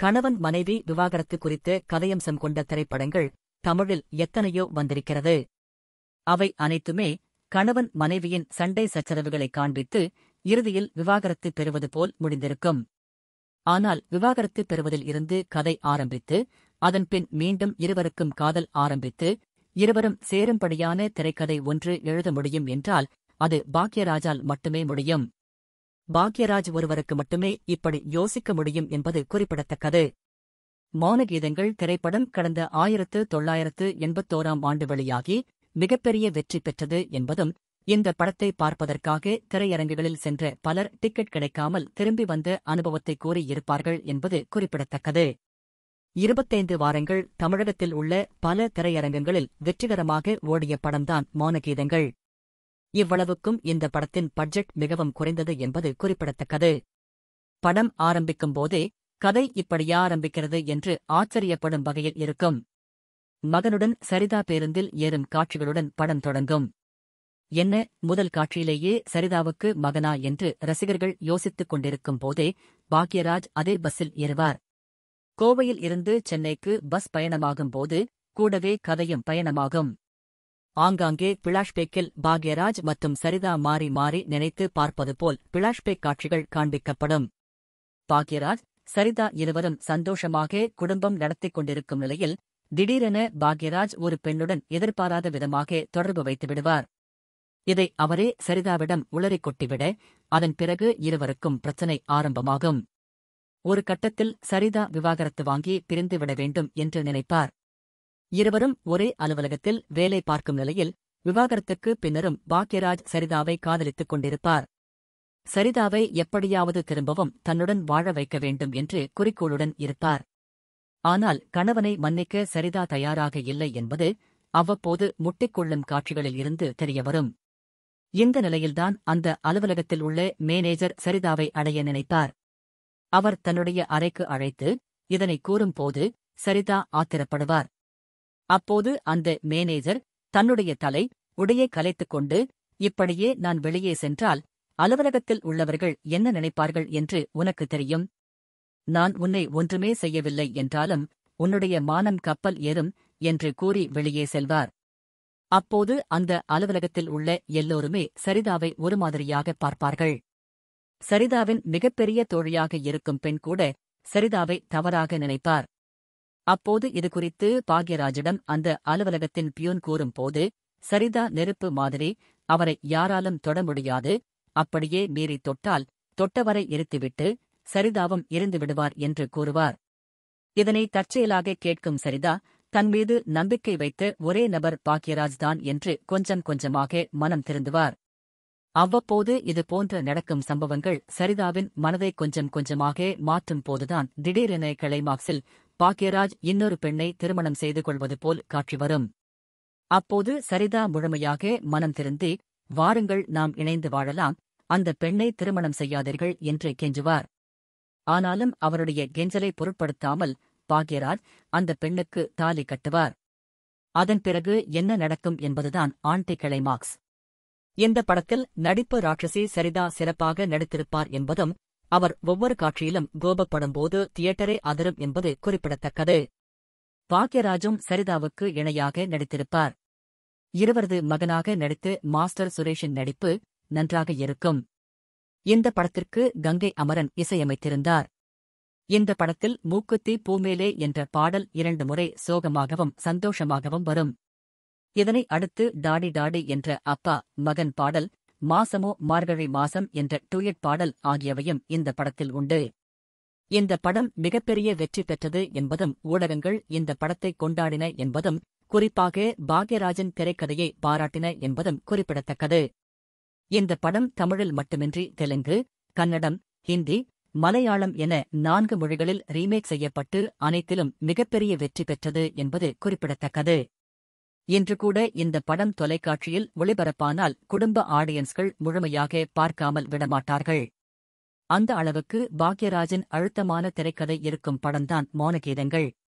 கணவன் மனைவி விவாகரத்து குறித்த கதையம்சம் கொண்ட திரைப்படங்கள் தமிழில் எத்தனையோ வந்திருக்கிறது அவை அனைத்துமே கணவன் மனைவியின் சண்டை சச்சரவுகளை காண்பித்து இறுதியில் விவாகரத்து பெறுவது போல் முடிந்திருக்கும் ஆனால் விவாகரத்து பெறுவதில் இருந்து கதை ஆரம்பித்து அதன்பின் மீண்டும் இருவருக்கும் காதல் ஆரம்பித்து இருவரும் சேரும்படியான திரைக்கதை ஒன்று எழுத முடியும் என்றால் அது பாக்யராஜால் மட்டுமே முடியும் பாக்யராஜ் ஒருவருக்கு மட்டுமே இப்படி யோசிக்க முடியும் என்பது குறிப்பிடத்தக்கது மௌனகீதங்கள் திரைப்படம் கடந்த ஆயிரத்து தொள்ளாயிரத்து எண்பத்தோராம் ஆண்டு வெளியாகி மிகப்பெரிய வெற்றி பெற்றது என்பதும் இந்த படத்தை பார்ப்பதற்காக திரையரங்குகளில் சென்ற பலர் டிக்கெட் கிடைக்காமல் திரும்பி வந்த அனுபவத்தை கூறியிருப்பார்கள் என்பது குறிப்பிடத்தக்கது இருபத்தைந்து வாரங்கள் தமிழகத்தில் உள்ள பல திரையரங்கங்களில் வெற்றிகரமாக ஓடிய படம்தான் மௌனகீதங்கள் இவ்வளவுக்கும் இந்த படத்தின் பட்ஜெட் மிகவும் குறைந்தது என்பது குறிப்பிடத்தக்கது படம் ஆரம்பிக்கும் போதே கதை இப்படியா ஆரம்பிக்கிறது என்று ஆச்சரியப்படும் வகையில் இருக்கும் மகனுடன் சரிதா பேருந்தில் ஏறும் காட்சிகளுடன் படம் தொடங்கும் என்ன முதல் காட்சியிலேயே சரிதாவுக்கு மகனா என்று ரசிகர்கள் யோசித்துக் கொண்டிருக்கும் போதே பாக்யராஜ் அதே பஸ்ஸில் ஏறுவார் கோவையில் இருந்து சென்னைக்கு பஸ் பயணமாகும் போது கூடவே கதையும் பயணமாகும் ஆங்காங்கே பிளாஷ்பேக்கில் பாக்யராஜ் மற்றும் சரிதா மாறி மாறி நினைத்து பார்ப்பது போல் பிளாஷ்பேக் காட்சிகள் காண்பிக்கப்படும் பாக்யராஜ் சரிதா இருவரும் சந்தோஷமாக குடும்பம் நடத்திக் கொண்டிருக்கும் நிலையில் திடீரென பாக்யராஜ் ஒரு பெண்ணுடன் எதிர்பாராத விதமாக தொடர்பு வைத்து விடுவார் இதை அவரே சரிதாவிடம் உளறிக் கொட்டிவிட அதன் பிறகு இருவருக்கும் பிரச்சனை ஆரம்பமாகும் ஒரு கட்டத்தில் சரிதா விவாகரத்து வாங்கி பிரிந்துவிட வேண்டும் என்று நினைப்பார் இருவரும் ஒரே அலுவலகத்தில் வேலை பார்க்கும் நிலையில் விவாகரத்துக்கு பின்னரும் பாக்யராஜ் சரிதாவை காதலித்துக் கொண்டிருப்பார் சரிதாவை எப்படியாவது திரும்பவும் தன்னுடன் வாழ வைக்க வேண்டும் என்று குறிக்கோளுடன் இருப்பார் ஆனால் கணவனை மன்னிக்க சரிதா தயாராக இல்லை என்பது அவ்வப்போது முட்டிக்கொள்ளும் காட்சிகளில் இருந்து தெரியவரும் இந்த நிலையில்தான் அந்த அலுவலகத்தில் உள்ள மேனேஜர் சரிதாவை அடைய நினைத்தார் அவர் தன்னுடைய அறைக்கு அழைத்து இதனை கூறும்போது சரிதா ஆத்திரப்படுவார் அப்போது அந்த மேனேஜர் தன்னுடைய தலை உடையை கலைத்துக் கொண்டு இப்படியே நான் வெளியே சென்றால் அலுவலகத்தில் உள்ளவர்கள் என்ன நினைப்பார்கள் என்று உனக்கு தெரியும் நான் உன்னை ஒன்றுமே செய்யவில்லை என்றாலும் உன்னுடைய மானம் கப்பல் ஏறும் என்று கூறி வெளியே செல்வார் அப்போது அந்த அலுவலகத்தில் உள்ள எல்லோருமே சரிதாவை ஒரு மாதிரியாக பார்ப்பார்கள் சரிதாவின் மிகப்பெரிய தோழியாக இருக்கும் பெண் கூட சரிதாவை தவறாக நினைப்பார் அப்போது இது குறித்து பாக்யராஜிடம் அந்த அலுவலகத்தின் பியூன் கூறும்போது சரிதா நெருப்பு மாதிரி அவரை யாராலும் தொட முடியாது அப்படியே மீறி தொட்டால் தொட்டவரை எரித்துவிட்டு சரிதாவும் இருந்து விடுவார் என்று கூறுவார் இதனை தற்செயலாக கேட்கும் சரிதா தன் மீது நம்பிக்கை வைத்த ஒரே நபர் பாக்யராஜ் தான் என்று கொஞ்சம் கொஞ்சமாக மனம் திருந்துவார் அவ்வப்போது இது போன்ற நடக்கும் சம்பவங்கள் சரிதாவின் மனதை கொஞ்சம் கொஞ்சமாக மாற்றும் போதுதான் திடீரென கிளைமாக்ஸில் பாக்யராஜ் இன்னொரு பெண்ணை திருமணம் செய்து கொள்வது போல் காட்சி வரும் அப்போது சரிதா முழுமையாக மனம் திருந்தி வாருங்கள் நாம் இணைந்து வாழலாம் அந்த பெண்ணை திருமணம் செய்யாதீர்கள் என்று கெஞ்சுவார் ஆனாலும் அவருடைய கெஞ்சலை பொருட்படுத்தாமல் பாக்யராஜ் அந்த பெண்ணுக்கு தாலி கட்டுவார் அதன் பிறகு என்ன நடக்கும் என்பதுதான் ஆண்டி கிளைமாக்ஸ் இந்த படத்தில் நடிப்பு ராட்சசி சரிதா சிறப்பாக நடித்திருப்பார் என்பதும் அவர் ஒவ்வொரு காட்சியிலும் கோபப்படும்போது தியேட்டரே அதிரும் என்பது குறிப்பிடத்தக்கது பாக்யராஜும் சரிதாவுக்கு இணையாக நடித்திருப்பார் இருவரது மகனாக நடித்து மாஸ்டர் சுரேஷின் நடிப்பு நன்றாக இருக்கும் இந்த படத்திற்கு கங்கை அமரன் இசையமைத்திருந்தார் இந்த படத்தில் மூக்குத்தி பூமேலே என்ற பாடல் இரண்டு முறை சோகமாகவும் சந்தோஷமாகவும் வரும் இதனை அடுத்து டாடி டாடி என்ற அப்பா மகன் பாடல் மாசமோ மார்கழி மாசம் என்ற டூயட் பாடல் ஆகியவையும் இந்த படத்தில் உண்டு இந்த படம் மிகப்பெரிய வெற்றி பெற்றது என்பதும் ஊடகங்கள் இந்த படத்தை கொண்டாடின என்பதும் குறிப்பாக பாக்யராஜன் திரைக்கதையை பாராட்டின என்பதும் குறிப்பிடத்தக்கது இந்த படம் தமிழில் மட்டுமின்றி தெலுங்கு கன்னடம் ஹிந்தி மலையாளம் என நான்கு மொழிகளில் ரீமேக் செய்யப்பட்டு அனைத்திலும் மிகப்பெரிய வெற்றி பெற்றது என்பது குறிப்பிடத்தக்கது இன்று கூட இந்த படம் தொலைக்காட்சியில் ஒளிபரப்பானால் குடும்ப ஆடியன்ஸ்கள் முழுமையாக பார்க்காமல் விடமாட்டார்கள் அந்த அளவுக்கு பாக்யராஜின் அழுத்தமான திரைக்கதை இருக்கும் படம்தான் மௌனகீதங்கள்